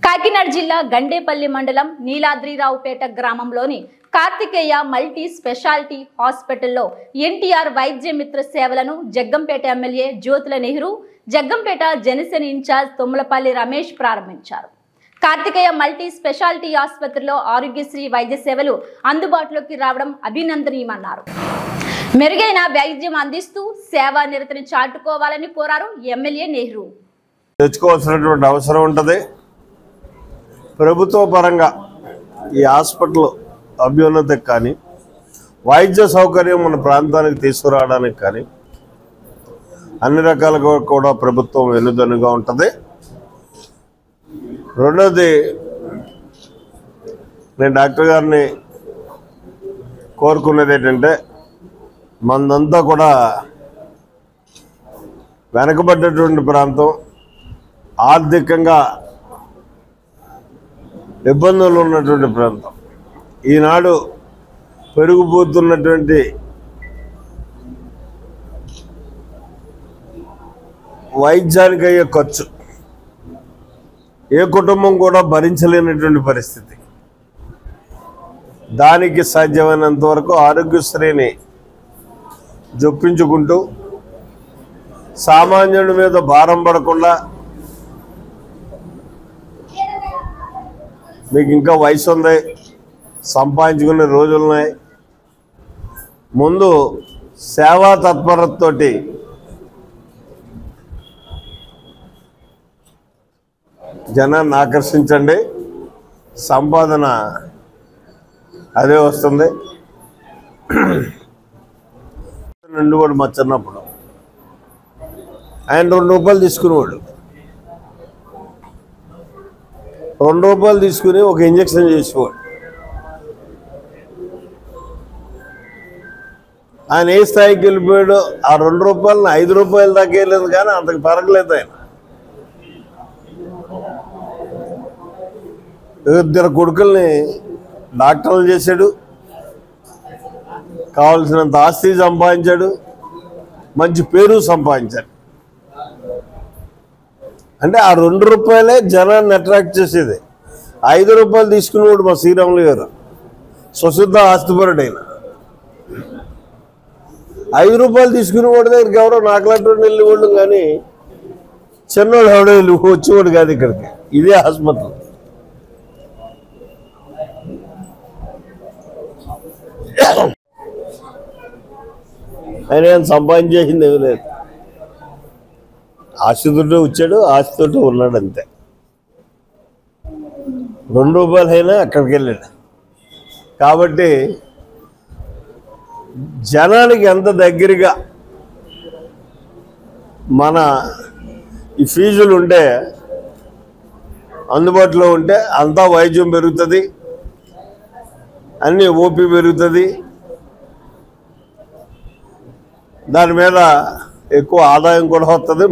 కాకినాడ జిల్లా గండేపల్లి మండలం నీలాద్రిరావుపేట గ్రామంలోని కార్తికేయ మల్టీ స్పెషాలిటీ హాస్పిటల్లో ఎన్టీఆర్ వైద్య మిత్ర సేవలను జగ్గంపేట ఎమ్మెల్యే జ్యోతుల నెహ్రూ జగ్గంపేట జనసేన ఇన్ఛార్జ్ తుమ్మలపల్లి రమేష్ ప్రారంభించారు కార్తికేయ మల్టీ స్పెషాలిటీ ఆసుపత్రిలో ఆరోగ్యశ్రీ వైద్య సేవలు అందుబాటులోకి రావడం అభినందనీయమన్నారు మెరుగైన వైద్యం అందిస్తూ సేవా నిరతిని చాటుకోవాలని కోరారు ఎమ్మెల్యే నెహ్రూ తెచ్చుకోవాల్సినటువంటి అవసరం ఉంటుంది ప్రభుత్వ పరంగా ఈ హాస్పిటల్ అభ్యున్నతికి కానీ వైద్య సౌకర్యం మన ప్రాంతానికి తీసుకురావడానికి కానీ అన్ని రకాలుగా కూడా ప్రభుత్వం వెనుదన్నుగా ఉంటుంది రెండోది నేను డాక్టర్ గారిని కోరుకునేది ఏంటంటే మనదంతా కూడా వెనకబడ్డటువంటి ప్రాంతం ఆర్థికంగా ఇబ్బందులు ఉన్నటువంటి ప్రాంతం ఈనాడు పెరిగిపోతున్నటువంటి వైద్యానికి అయ్యే ఖర్చు ఏ కుటుంబం కూడా భరించలేనటువంటి పరిస్థితి దానికి సాధ్యమైనంత వరకు ఆరోగ్యశ్రేణి జొప్పించుకుంటూ సామాన్యుడి మీద భారం పడకుండా మీకు ఇంకా వయసు ఉంది సంపాదించుకునే రోజులు ఉన్నాయి ముందు సేవా తత్పరతతోటి జనాన్ని ఆకర్షించండి సంపాదన అదే వస్తుంది నుండి కూడా మా చిన్నప్పుడు ఆయన రెండు రూపాయలు తీసుకునేవాడు రెండు రూపాయలు తీసుకుని ఒక ఇంజక్షన్ చేసేవాడు ఆయన ఏ స్థాయికి వెళ్ళిపోయాడో ఆ రెండు రూపాయలను ఐదు రూపాయల దాకా వెళ్ళలేదు కానీ అంతకు పెరగలేదు ఆయన ఇద్దరు కొడుకుల్ని డాక్టర్లు చేశాడు కావలసినంత ఆస్తి సంపాదించాడు మంచి పేరు సంపాదించాడు అంటే ఆ రెండు రూపాయలే జనాన్ని అట్రాక్ట్ చేసేది ఐదు రూపాయలు తీసుకునేవాడు మా శ్రీరాములు గారు స్వశుద్ధ ఆస్తిపరుడైన ఐదు రూపాయలు తీసుకునేవాడి దగ్గరికి ఎవరో నాకులాంటి వెళ్ళేవాళ్ళు కానీ చిన్నోడు ఎవడో వెళ్ళి వచ్చేవాడు కాదు ఇక్కడికి ఇదే హాస్పిటల్ ఆయన ఏం సంపాదించేసింది ఏమీ లేదు ఆస్తితోటే వచ్చాడు ఆస్తితోటే ఉన్నాడు అంతే రెండు రూపాయలు అయినా అక్కడికి వెళ్ళాడు కాబట్టి జనానికి ఎంత దగ్గరగా మన ఈ ఫీజులు ఉంటే అందుబాటులో ఉంటే అంతా వైద్యం పెరుగుతుంది అన్ని ఓపీ పెరుగుతుంది దాని మీద ఎక్కువ ఆదాయం కూడా వస్తుంది